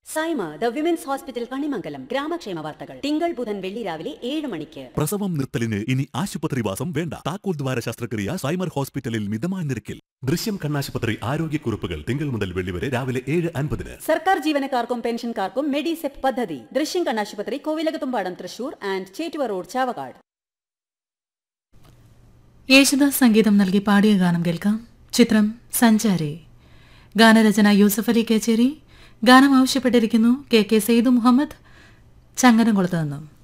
Saima the women's hospital Kanimangalam ഗ്രാമക്ഷേമ വാർത്തകൾ തിങ്കൾ ബുധൻ വെള്ളി രാവിലെ ഏഴ് മണിക്ക് പ്രസവം നിർത്തലിന് ഇനി ആശുപത്രിവാസം വേണ്ട താക്കോൽ ദ്വാര ശസ്ത്രക്രിയ സൈമർ ഹോസ്പിറ്റലിൽ മിതമായ നിരക്കിൽ ദൃശ്യം കണ്ണാശുപത്രി ആരോഗ്യക്കുറിപ്പുകൾ തിങ്കൾ മുതൽ വെള്ളി വരെ രാവിലെ ഏഴ് അൻപതിന് സർക്കാർ ജീവനക്കാർക്കും പെൻഷൻകാർക്കും മെഡിസെപ് പദ്ധതി ദൃശ്യം കണ്ണാശുപത്രി കോവിലകത്തുംപാടം തൃശൂർ ആൻഡ് ചേറ്റുവ റോഡ് ചാവക്കാട് യേശുദാസ് സംഗീതം നൽകി പാടിയ ഗാനം കേൾക്കാം ചിത്രം സഞ്ചാരി ഗാനരചന യൂസഫ് അലി കേച്ചേരി ഗാനം ആവശ്യപ്പെട്ടിരിക്കുന്നു കെ കെ സെയ്ദു മുഹമ്മദ് ചങ്ങരംകുളത്ത് നിന്നും